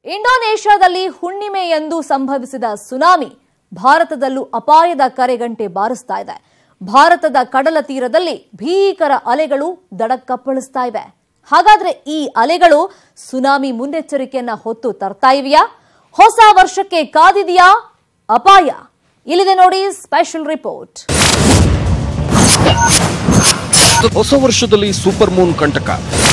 ಇಂಡೋನೇಷ್ಯಾದಲ್ಲಿ ಹುಣ್ಣಿಮೆ ಎಂದು ಸಂಭವಿಸಿದ ಸುನಾಮಿ ಭಾರತದಲ್ಲೂ ಅಪಾಯದ ಕರೆಗಂಟೆ ಬಾರಿಸ್ತಾ ಇದೆ ಭಾರತದ ಕಡಲ ತೀರದಲ್ಲಿ ಭೀಕರ ಅಲೆಗಳು ದಡಕ್ಕಪ್ಪಳಿಸ್ತಾ ಇವೆ ಹಾಗಾದ್ರೆ ಈ ಅಲೆಗಳು ಸುನಾಮಿ ಮುನ್ನೆಚ್ಚರಿಕೆಯನ್ನ ಹೊತ್ತು ತರ್ತಾ ಇವೆಯಾ ಹೊಸ ವರ್ಷಕ್ಕೆ ಕಾದಿದೆಯಾ ಅಪಾಯ ಇಲ್ಲಿದೆ ನೋಡಿ ಸ್ಪೆಷಲ್ ರಿಪೋರ್ಟ್ ಹೊಸ ವರ್ಷದಲ್ಲಿ ಸೂಪರ್ ಮೂನ್ ಕಂಟಕ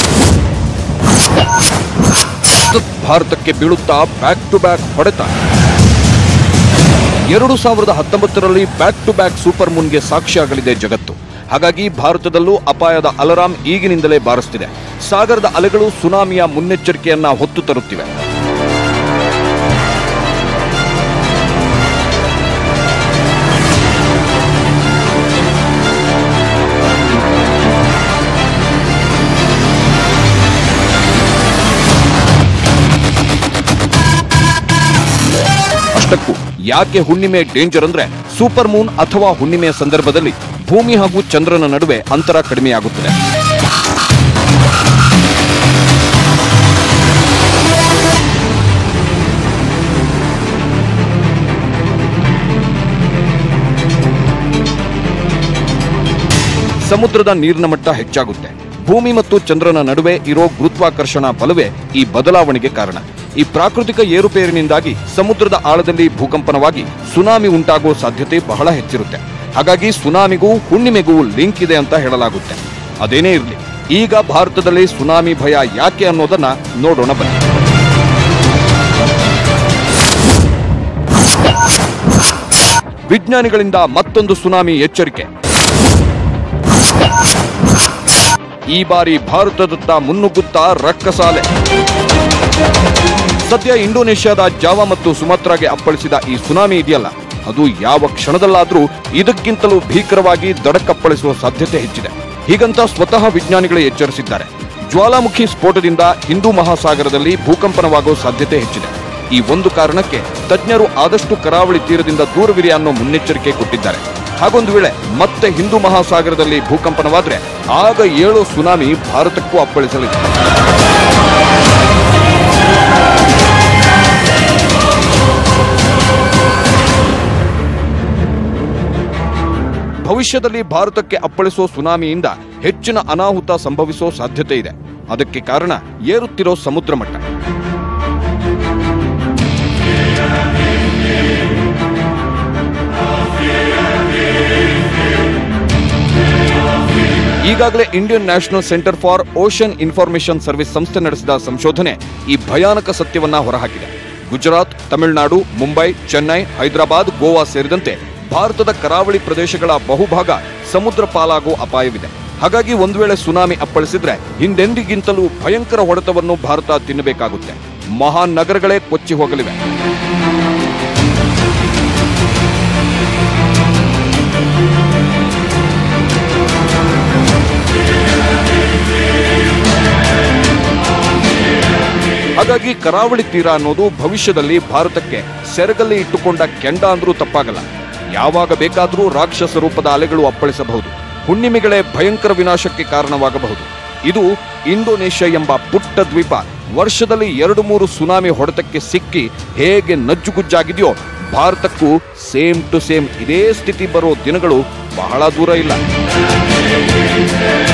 ಭಾರತಕ್ಕೆ ಬೀಳುತ್ತಾ ಬ್ಯಾಕ್ ಟು ಬ್ಯಾಕ್ ಹೊಡೆತ ಎರಡು ಸಾವಿರದ ಹತ್ತೊಂಬತ್ತರಲ್ಲಿ ಬ್ಯಾಕ್ ಟು ಬ್ಯಾಕ್ ಸೂಪರ್ ಮೂನ್ಗೆ ಸಾಕ್ಷಿಯಾಗಲಿದೆ ಜಗತ್ತು ಹಾಗಾಗಿ ಭಾರತದಲ್ಲೂ ಅಪಾಯದ ಅಲಾರಾಂ ಈಗಿನಿಂದಲೇ ಬಾರಿಸ್ತಿದೆ ಸಾಗರದ ಅಲೆಗಳು ಸುನಾಮಿಯ ಮುನ್ನೆಚ್ಚರಿಕೆಯನ್ನ ಹೊತ್ತು ತರುತ್ತಿವೆ ಅಷ್ಟಕ್ಕೂ ಯಾಕೆ ಹುಣ್ಣಿಮೆ ಡೇಂಜರ್ ಅಂದ್ರೆ ಸೂಪರ್ ಮೂನ್ ಅಥವಾ ಹುಣ್ಣಿಮೆಯ ಸಂದರ್ಭದಲ್ಲಿ ಭೂಮಿ ಹಾಗೂ ಚಂದ್ರನ ನಡುವೆ ಅಂತರ ಕಡಿಮೆಯಾಗುತ್ತದೆ ಸಮುದ್ರದ ನೀರಿನ ಮಟ್ಟ ಹೆಚ್ಚಾಗುತ್ತೆ ಭೂಮಿ ಮತ್ತು ಚಂದ್ರನ ನಡುವೆ ಇರೋ ಗುರುತ್ವಾಕರ್ಷಣ ಬಲವೇ ಈ ಬದಲಾವಣೆಗೆ ಕಾರಣ ಈ ಪ್ರಾಕೃತಿಕ ಏರುಪೇರಿನಿಂದಾಗಿ ಸಮುದ್ರದ ಆಳದಲ್ಲಿ ಭೂಕಂಪನವಾಗಿ ಸುನಾಮಿ ಉಂಟಾಗುವ ಸಾಧ್ಯತೆ ಬಹಳ ಹೆಚ್ಚಿರುತ್ತೆ ಹಾಗಾಗಿ ಸುನಾಮಿಗೂ ಹುಣ್ಣಿಮೆಗೂ ಲಿಂಕ್ ಇದೆ ಅಂತ ಹೇಳಲಾಗುತ್ತೆ ಅದೇನೇ ಇರಲಿ ಈಗ ಭಾರತದಲ್ಲಿ ಸುನಾಮಿ ಭಯ ಯಾಕೆ ಅನ್ನೋದನ್ನ ನೋಡೋಣ ಬನ್ನಿ ವಿಜ್ಞಾನಿಗಳಿಂದ ಮತ್ತೊಂದು ಸುನಾಮಿ ಎಚ್ಚರಿಕೆ ಈ ಬಾರಿ ಭಾರತದತ್ತ ಮುನ್ನುಗ್ಗುತ್ತಾ ರಕ್ಕಸಾಲೆ ಸದ್ಯ ಇಂಡೋನೇಷ್ಯಾದ ಜಾವಾ ಮತ್ತು ಸುಮಾತ್ರಾಗೆ ಅಪ್ಪಳಿಸಿದ ಈ ಸುನಾಮಿ ಇದೆಯಲ್ಲ ಅದು ಯಾವ ಕ್ಷಣದಲ್ಲಾದ್ರೂ ಇದಕ್ಕಿಂತಲೂ ಭೀಕರವಾಗಿ ದಡಕ್ಕಪ್ಪಳಿಸುವ ಸಾಧ್ಯತೆ ಹೆಚ್ಚಿದೆ ಹೀಗಂತ ಸ್ವತಃ ವಿಜ್ಞಾನಿಗಳೇ ಎಚ್ಚರಿಸಿದ್ದಾರೆ ಜ್ವಾಲಾಮುಖಿ ಸ್ಫೋಟದಿಂದ ಹಿಂದೂ ಮಹಾಸಾಗರದಲ್ಲಿ ಭೂಕಂಪನವಾಗುವ ಸಾಧ್ಯತೆ ಹೆಚ್ಚಿದೆ ಈ ಒಂದು ಕಾರಣಕ್ಕೆ ತಜ್ಞರು ಆದಷ್ಟು ಕರಾವಳಿ ತೀರದಿಂದ ದೂರವಿರಿ ಅನ್ನೋ ಮುನ್ನೆಚ್ಚರಿಕೆ ಕೊಟ್ಟಿದ್ದಾರೆ ಹಾಗೊಂದು ವೇಳೆ ಮತ್ತೆ ಹಿಂದೂ ಮಹಾಸಾಗರದಲ್ಲಿ ಭೂಕಂಪನವಾದ್ರೆ ಆಗ ಏಳು ಸುನಾಮಿ ಭಾರತಕ್ಕೂ ಅಪ್ಪಳಿಸಲಿದೆ ಭವಿಷ್ಯದಲ್ಲಿ ಭಾರತಕ್ಕೆ ಅಪ್ಪಳಿಸೋ ಸುನಾಮಿಯಿಂದ ಹೆಚ್ಚಿನ ಅನಾಹುತ ಸಂಭವಿಸೋ ಸಾಧ್ಯತೆ ಇದೆ ಅದಕ್ಕೆ ಕಾರಣ ಏರುತ್ತಿರೋ ಸಮುದ್ರ ಮಟ್ಟ ಈಗಾಗಲೇ Indian national centre for ocean information service ಸಂಸ್ಥೆ ನಡೆಸಿದ ಸಂಶೋಧನೆ ಈ ಭಯಾನಕ ಸತ್ಯವನ್ನ ಹೊರಹಾಕಿದೆ ಗುಜರಾತ್ ತಮಿಳುನಾಡು ಮುಂಬೈ ಚೆನ್ನೈ ಹೈದರಾಬಾದ್ ಗೋವಾ ಸೇರಿದಂತೆ ಭಾರತದ ಕರಾವಳಿ ಪ್ರದೇಶಗಳ ಬಹುಭಾಗ ಸಮುದ್ರ ಪಾಲಾಗುವ ಅಪಾಯವಿದೆ ಹಾಗಾಗಿ ಒಂದು ವೇಳೆ ಸುನಾಮಿ ಅಪ್ಪಳಿಸಿದ್ರೆ ಹಿಂದೆಂದಿಗಿಂತಲೂ ಭಯಂಕರ ಹೊಡೆತವನ್ನು ಭಾರತ ತಿನ್ನಬೇಕಾಗುತ್ತೆ ಮಹಾನ್ ನಗರಗಳೇ ಕೊಚ್ಚಿ ಹೋಗಲಿವೆ ಹಾಗಾಗಿ ಕರಾವಳಿ ತೀರ ಅನ್ನೋದು ಭವಿಷ್ಯದಲ್ಲಿ ಭಾರತಕ್ಕೆ ಸೆರಗಲ್ಲಿ ಇಟ್ಟುಕೊಂಡ ಕೆಂಡ ಅಂದ್ರೂ ತಪ್ಪಾಗಲ್ಲ ಯಾವಾಗ ಬೇಕಾದರೂ ರಾಕ್ಷಸ ರೂಪದ ಅಲೆಗಳು ಅಪ್ಪಳಿಸಬಹುದು ಹುಣ್ಣಿಮೆಗಳೇ ಭಯಂಕರ ವಿನಾಶಕ್ಕೆ ಕಾರಣವಾಗಬಹುದು ಇದು ಇಂಡೋನೇಷ್ಯಾ ಎಂಬ ಪುಟ್ಟ ದ್ವೀಪ ವರ್ಷದಲ್ಲಿ ಎರಡು ಮೂರು ಸುನಾಮಿ ಹೊಡೆತಕ್ಕೆ ಸಿಕ್ಕಿ ಹೇಗೆ ನಜ್ಜುಗುಜ್ಜಾಗಿದೆಯೋ ಭಾರತಕ್ಕೂ ಸೇಮ್ ಟು ಸೇಮ್ ಇದೇ ಸ್ಥಿತಿ ಬರೋ ದಿನಗಳು ಬಹಳ ದೂರ ಇಲ್ಲ